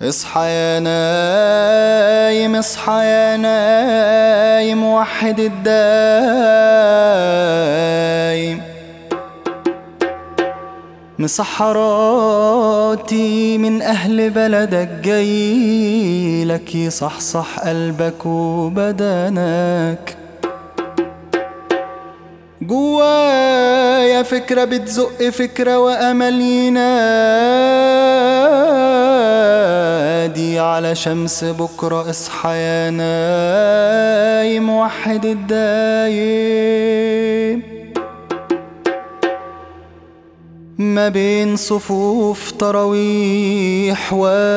اصحى يا نايم اصحى يا نايم وحد الدايم مسحراتي من أهل بلدك جايلك يصحصح قلبك وبدنك جوايا فكرة بتزق فكرة وأمل ينادي على شمس بكرة اصحى يا نايم وحد الدايم ما بين صفوف تراويح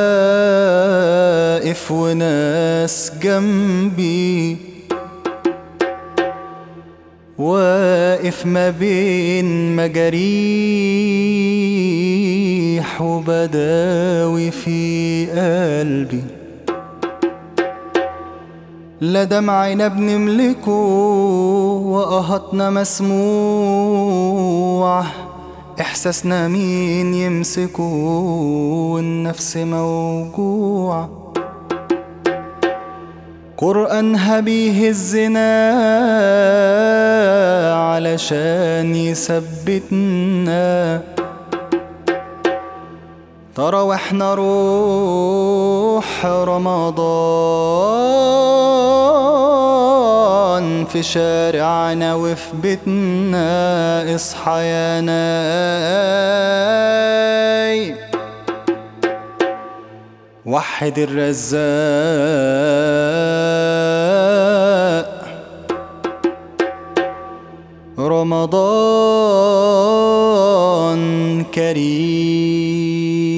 واقف وناس جنبي واقف ما بين مجاريح وبداوي في قلبي لا دمعنا بنملكه وقهطنا مسموع إحساسنا مين يمسكه والنفس موجوع قرآنها بيهزنا علشان يثبتنا ترى واحنا روح رمضان في شارعنا وفي بيتنا اصحى يا ناي وحد الرزاق رمضان كريم